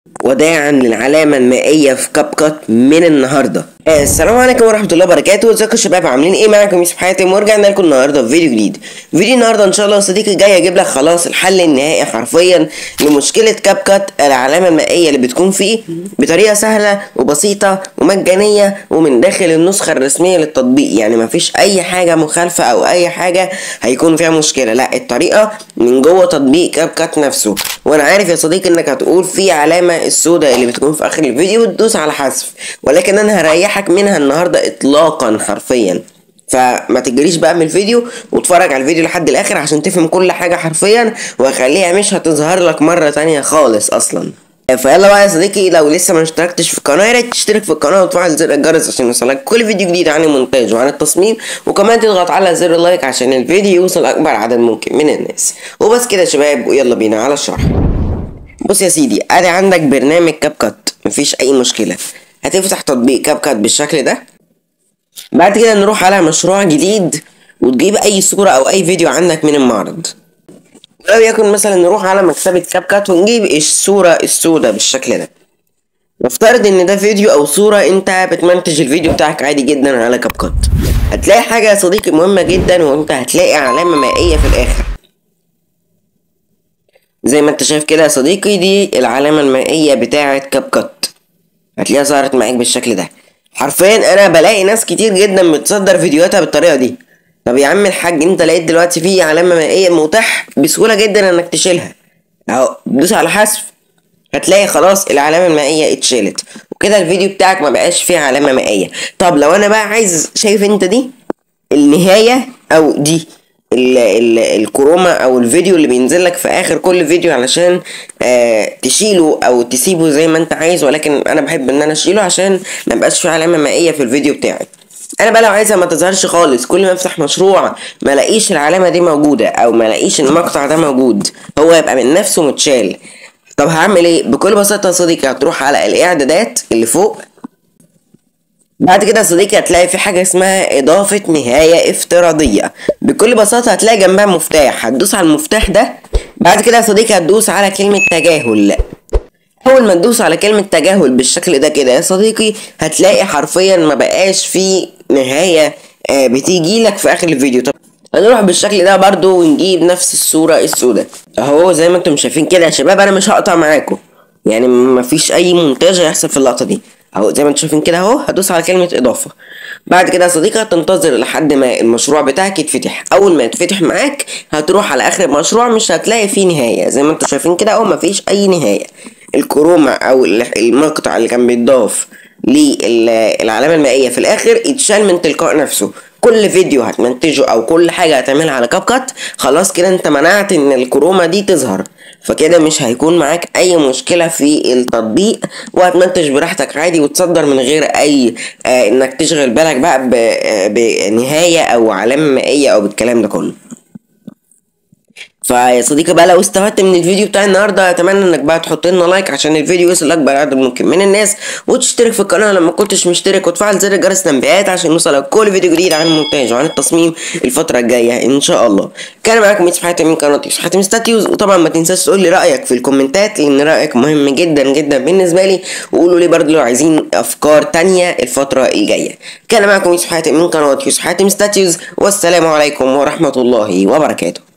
وداعا للعلامة المائية في كاب كات من النهاردة آه، السلام عليكم ورحمة الله وبركاته ازيكم يا شباب عاملين ايه معاكم يوسف حاتم ورجعنا لكم النهاردة في فيديو جديد فيديو النهاردة ان شاء الله يا صديقي جاي اجيب لك خلاص الحل النهائي حرفيا لمشكلة كاب كات العلامة المائية اللي بتكون فيه بطريقة سهلة وبسيطة ومجانية ومن داخل النسخة الرسمية للتطبيق يعني مفيش اي حاجة مخالفة او اي حاجة هيكون فيها مشكلة لا الطريقة من جوه تطبيق كاب كات نفسه وانا عارف يا صديقي انك هتقول في علامة السوداء اللي بتكون في اخر الفيديو تدوس على حذف ولكن انا هريحك منها النهاردة اطلاقا حرفيا فما تجريش بقى من الفيديو واتفرج على الفيديو لحد الاخر عشان تفهم كل حاجة حرفيا وخليها مش هتظهر لك مرة تانية خالص اصلا فيلا بقى يا صديقي لو لسه ما اشتركتش في القناه يا ريت تشترك في القناه وتفعل زر الجرس عشان يوصلك كل فيديو جديد عن المونتاج وعن التصميم وكمان تضغط على زر اللايك عشان الفيديو يوصل اكبر عدد ممكن من الناس وبس كده يا شباب ويلا بينا على الشرح بص يا سيدي ادي عندك برنامج كاب كات مفيش اي مشكله هتفتح تطبيق كاب كات بالشكل ده بعد كده نروح على مشروع جديد وتجيب اي صوره او اي فيديو عندك من المعرض لو يكن مثلا نروح على مكتبة كاب كات ونجيب الصورة السوداء بالشكل ده نفترض ان ده فيديو او صورة انت بتمنتج الفيديو بتاعك عادي جدا على كاب كات هتلاقي حاجة يا صديقي مهمة جدا وانت هتلاقي علامة مائية في الاخر زي ما انت شايف كده يا صديقي دي العلامة المائية بتاعة كاب كات هتلاقيها ظهرت معاك بالشكل ده حرفيا انا بلاقي ناس كتير جدا بتصدر فيديوهاتها بالطريقة دي طب يا عم الحاج انت لقيت دلوقتي في علامة مائية متاح بسهولة جدا انك تشيلها اهو دوس على حذف هتلاقي خلاص العلامة المائية اتشالت وكده الفيديو بتاعك ما بقاش فيه علامة مائية طب لو انا بقى عايز شايف انت دي النهاية او دي ال ال الكروما او الفيديو اللي بينزل لك في اخر كل فيديو علشان آه تشيله او تسيبه زي ما انت عايز ولكن انا بحب ان انا اشيله عشان ما بقاش فيه علامة مائية في الفيديو بتاعي انا بقى لو عايزها ما تظهرش خالص كل ما افتح مشروع ما الاقيش العلامه دي موجوده او ما الاقيش المقطع ده موجود هو يبقى من نفسه متشال طب هعمل ايه بكل بساطه يا صديقي هتروح على الاعدادات اللي فوق بعد كده يا صديقي هتلاقي في حاجه اسمها اضافه نهايه افتراضيه بكل بساطه هتلاقي جنبها مفتاح هتدوس على المفتاح ده بعد كده يا صديقي هتدوس على كلمه تجاهل اول ما تدوس على كلمة تجاهل بالشكل ده كده يا صديقي هتلاقي حرفيا ما بقاش في نهاية آه بتيجي لك في اخر الفيديو طب هنروح بالشكل ده برضو ونجيب نفس الصورة السوداء اهو زي ما انتم شايفين كده يا شباب انا مش هقطع معاكم يعني مفيش اي مونتاج هيحصل في اللقطة دي اهو زي ما انتم شايفين كده اهو هدوس على كلمة اضافة بعد كده يا صديقي هتنتظر لحد ما المشروع بتاعك يتفتح اول ما يتفتح معاك هتروح على اخر المشروع مش هتلاقي فيه نهاية زي ما انتم شايفين كده اهو مفيش اي نهاية الكروما او المقطع اللي كان بيتضاف للعلامة المائية في الاخر اتشال من تلقاء نفسه كل فيديو هتمنتجه او كل حاجة هتعملها على كاب كات خلاص كده انت منعت ان الكروما دي تظهر فكده مش هيكون معاك اي مشكلة في التطبيق وهتمنتج براحتك عادي وتصدر من غير اي آه انك تشغل بالك بقى بنهاية او علامة مائية او بالكلام ده كله فيا صديقي بقى لو استفدت من الفيديو بتاع النهارده اتمنى انك بقى تحط لنا لايك عشان الفيديو يوصل لاكبر عدد ممكن من الناس وتشترك في القناه لما كنتش مشترك وتفعل زر جرس التنبيهات عشان يوصلك كل فيديو جديد عن المونتاج وعن التصميم الفتره الجايه ان شاء الله كان معاكم يوسف حاتم من قناه يوسف حاتم ستاتيوز وطبعا ما تنساش تقول لي رايك في الكومنتات لان رايك مهم جدا جدا بالنسبه لي وقولوا لي برضه لو عايزين افكار تانية الفتره الجايه كان معاكم يوسف حاتم من قناه يوسف حاتم ستاتيوز والسلام عليكم ورحمه الله وبركاته